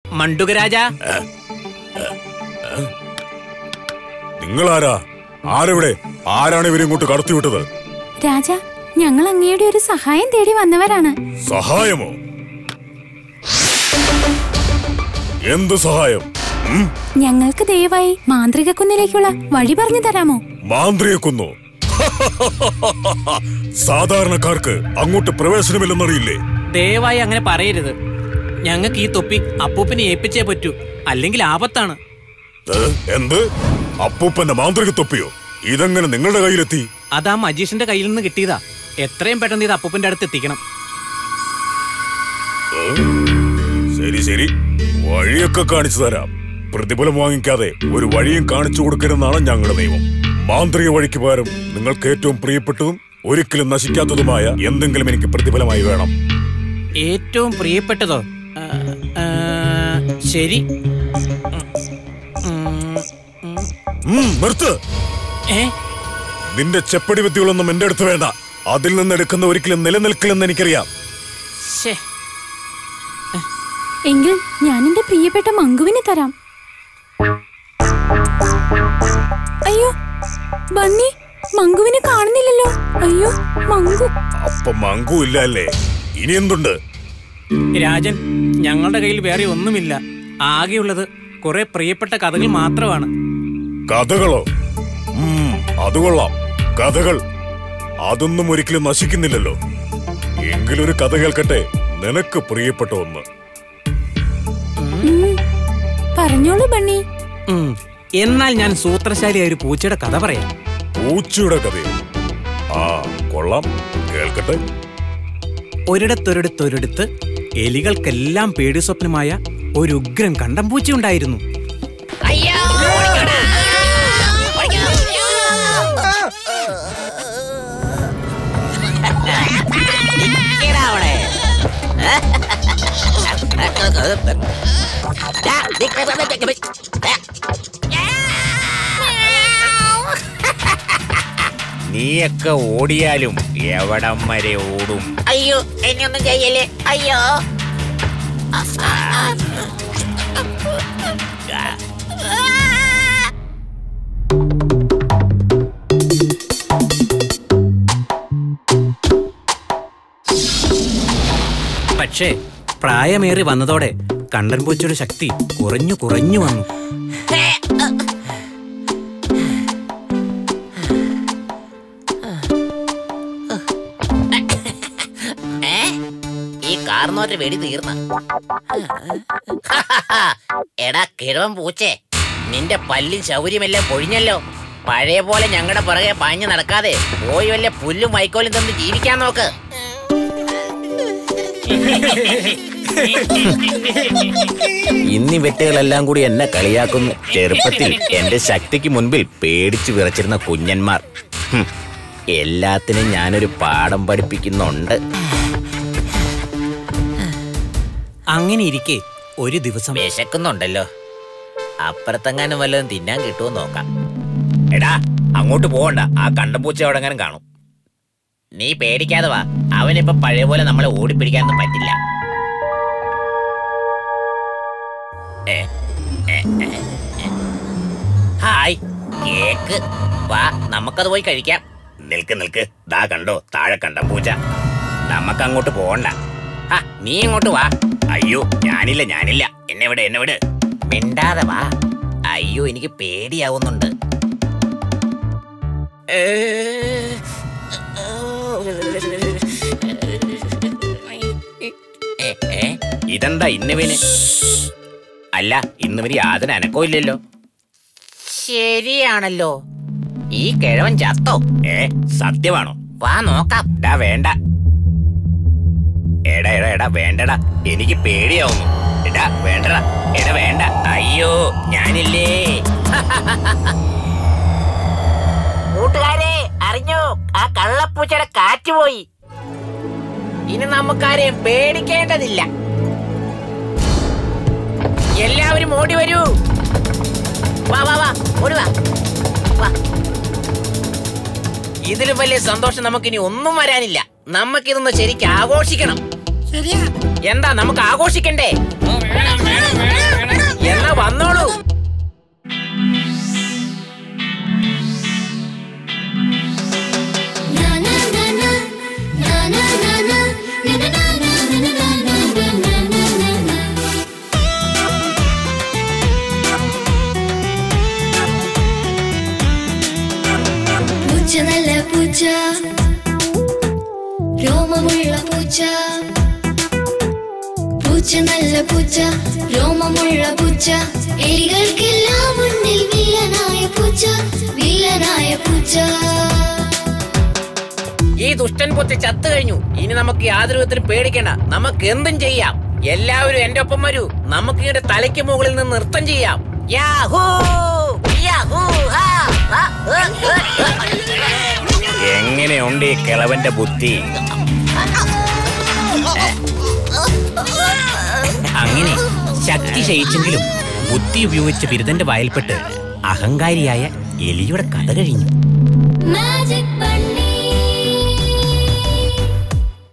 മണ്ടുകരാജ നിങ്ങളാരാ ആരെവിടെ ആരാണ് ഇവരെ ഇങ്ങോട്ട് കടത്തിവിട്ടത് രാജ ഞങ്ങൾ അങ്ങയുടെ ഒരു സഹായം തേടി വന്നവരാണ് സഹായമോ എന്ത് സഹായം ഉം? ഞങ്ങൾക്ക് ദയവായി മാന്ത്രിക കുന്നിലേക്കുള്ള വഴി പറഞ്ഞു തരാമോ മാന്ത്രിയെ കൊന്നു സാധാരണക്കാർക്ക് അങ്ങോട്ട് പ്രവേശനമില്ലെന്നറിയില്ലേ ദയവായി അങ്ങനെ പറയരുത് ഞങ്ങൾക്ക് ഈ തൊപ്പി അപ്പൂപ്പിനെ ഏൽപ്പിച്ചേ പറ്റൂ അല്ലെങ്കിൽ ആപത്താണ് ഏ? എന്ത് അപ്പൂപ്പന്റെ മാന്ത്രിക തൊപ്പിയോ ഇതെങ്ങനെ നിങ്ങളുടെ കയ്യിലെത്തി അതാ മജീഷിന്റെ കയ്യിൽ നിന്ന് കിട്ടിയതാ എത്രയും പെട്ടെന്ന് ഇത് അപ്പൂപ്പന്റെ അടുത്ത് എത്തിക്കണം ശരി ശരി വഴിയൊക്കെ കാണിച്ചു തരാം പ്രതിഫലം വാങ്ങിക്കാതെ ഒരു വഴിയും കാണിച്ചു കൊടുക്കരുതെന്നാണ് ഞങ്ങളുടെ നിയമം മാന്ത്രിക വഴിക്ക് പകരം നിങ്ങൾക്ക് ഏറ്റവും പ്രിയപ്പെട്ടതും ഒരിക്കലും നശിക്കാത്തതുമായ എന്തെങ്കിലും എനിക്ക് പ്രതിഫലമായി വേണം ഏറ്റവും പ്രിയപ്പെട്ടതോ ആ, ആ, ശരി ഉം, ഉം, ഉം, നിർത്ത് ഏ നിന്റെ ചെപ്പടി വിദ്യകളൊന്നും എന്റെ അടുത്ത് വേണ്ട അതിൽ നിന്ന് എടുക്കുന്ന ഒരിക്കലും നിലനിൽക്കില്ലെന്ന് എനിക്കറിയാം ശ്ശേ എങ്കിൽ ഞാൻ എന്റെ പ്രിയപ്പെട്ട മങ്കുവിന് തരാം അയ്യോ ബണ്ണി മങ്കുവിനെ കാണുന്നില്ലല്ലോ അയ്യോ മങ്കു അപ്പൊ മങ്കു ഇല്ല അല്ലേ ഇനി എന്തുണ്ട് രാജൻ ഞങ്ങളുടെ കയ്യിൽ വേറെ ഒന്നുമില്ല ആകെയുള്ളത് കുറെ പ്രിയപ്പെട്ട കഥകൾ മാത്രമാണ് കഥകളോ ഉം, അത് കൊള്ളാം കഥകൾ അതൊന്നും ഒരിക്കലും നശിക്കുന്നില്ലല്ലോ എങ്കിലൊരു കഥ കേൾക്കട്ടെ നിനക്ക് പ്രിയപ്പെട്ട ഒന്ന് ഉം. പറഞ്ഞോളൂ ബണ്ണി ഉം, എന്നാൽ ഞാൻ സൂത്രശാലിയായ ഒരു പൂച്ചയുടെ കഥ പറയാം പൂച്ചയുടെ കഥയോ ആ കൊള്ളാം കേൾക്കട്ടെ ഒരിടത്തൊരിടത്തൊരിടത്ത് എലികൾക്കെല്ലാം പേടി സ്വപ്നമായ ഒരു ഉഗ്രൻ കണ്ടം പൂച്ച ഉണ്ടായിരുന്നു നിക്കടാ അവിടെ. ഏ? ദാ, നിക്ക്, നിക്ക്, നിക്ക്, നിക്ക്. നീയൊക്കെ ഓടിയാലും എവിടം വരെ ഓടും അയ്യോ എന്നെ ഒന്നും ചെയ്യല്ലേ അയ്യോ പക്ഷേ പ്രായമേറി വന്നതോടെ കണ്ടൻ പൂച്ചയുടെ ശക്തി കുറഞ്ഞു കുറഞ്ഞു വന്നു ഏ? ഈ കാർന്നോന്റെ വെടി തീർന്ന എടാ കിഴവൻ പൂച്ചേ നിന്റെ പല്ലും ശൗര്യമെല്ലാം പൊഴിഞ്ഞല്ലോ പഴയ പോലെ ഞങ്ങളുടെ പുറകെ പാഞ്ഞു നടക്കാതെ പോയി വല്ല പുല്ലും വൈക്കോലും തന്ന് ജീവിക്കാൻ നോക്ക് ഇന്നി വെട്ടുകളെല്ലാം കൂടി എന്നെ കളിയാക്കുന്നു ചെറുപ്പത്തിൽ എന്റെ ശക്തിക്ക് മുൻപിൽ പേടിച്ചു വിറച്ചിരുന്ന കുഞ്ഞന്മാർ ഹും, എല്ലാത്തിനും ഞാനൊരു പാഠം പഠിപ്പിക്കുന്നുണ്ട് അങ്ങനെ ഇരിക്കെ ഒരു ദിവസം വിശക്കുന്നുണ്ടല്ലോ അപ്പുറത്തെങ്ങാനും വല്ലതും തിന്നാൻ കിട്ടുമോ നോക്കാം എടാ അങ്ങോട്ട് പോകണ്ട ആ കണ്ടംപൂച്ച അവിടെ എങ്ങാനും കാണും നീ പേടിക്കാതെ വാ അവനിപ്പോ പഴയ പോലെ നമ്മളെ ഓടിപ്പിടിക്കാനൊന്നും പറ്റില്ല ഏ, ഏ, ഏ, ഏ. ഹായ് കേക്ക് വാ നമുക്കത് പോയി കഴിക്കാം നിൽക്ക് നിൽക്ക് ദാ കണ്ടോ താഴെ കണ്ടംപൂച്ച നമുക്ക് അങ്ങോട്ട് പോകണ്ട ആ നീ ഇങ്ങോട്ട് വാ അയ്യോ ഞാനില്ല ഞാനില്ല എന്നെ വിട് എന്നെ വിട് മിണ്ടാതെ വാ അയ്യോ എനിക്ക് പേടിയാവുന്നുണ്ട് ഏ, ഏ, ഏ, ഇതെന്താ ഇന്നുവിന് അല്ല ഇന്നുവിന് യാതൊരു അനക്കോ ഇല്ലല്ലോ ശരിയാണല്ലോ ഈ കിഴവൻ ചത്തോ ഏ സത്യമാണോ വാ നോക്കാം ഡാ വേണ്ട എടാ എടാ എടാ വേണ്ടടാ എനിക്ക് പേടിയാവുന്നു എടാ വേണ്ടടാ എടാ വേണ്ട അയ്യോ ഞാനില്ലേ കൂട്ടുകാരെ അറിഞ്ഞോ ആ കള്ളപ്പൂച്ചയുടെ കാറ്റ് പോയി ഇനി നമുക്കാരെയും പേടിക്കേണ്ടതില്ല എല്ലാവരും ഓടി വരൂ വാ വാ വാ ഓടി വാ വാ ഇതിലും വലിയ സന്തോഷം നമുക്കിനി ഒന്നും വരാനില്ല നമുക്കിതൊന്ന് ശരിക്കും ആഘോഷിക്കണം എന്താ നമുക്ക് ആഘോഷിക്കണ്ടേ വേണം വേണം വേണം നല്ല പൂച്ച രോമമുള്ള പൂച്ച പൂച്ച നല്ല പൂച്ച രോമമുള്ള പൂച്ച എലികൾക്കെല്ലാം മുന്നിൽ വില്ലനായ പൂച്ച വില്ലനായ പൂച്ച ഈ ദുഷ്ടൻ പൊത്തി ചത്തു കഴിഞ്ഞു ഇനി നമുക്ക് യാതൊരു വിധത്തിലും പേടിക്കണ്ട നമുക്ക് എന്തും ചെയ്യാം എല്ലാവരും എന്റെ ഒപ്പം വരൂ നമുക്ക് ഇങ്ങനെ തലയ്ക്ക് മുകളിൽ നിന്ന് നൃത്തം ചെയ്യാം യാഹൂ! യാഹൂ! ഹാ! ഹാ! ഹാ! ഹാ! എങ്ങനെയുണ്ട് ഈ കിളവന്റെ ബുദ്ധി അങ്ങനെ ശക്തി ക്ഷയിച്ചെങ്കിലും ബുദ്ധി ഉപയോഗിച്ച ബിരുദന്റെ വായിൽപ്പെട്ട് അഹങ്കാരിയായ എലിയുടെ കഥ കഴിഞ്ഞു മാജിക് പണ്ട്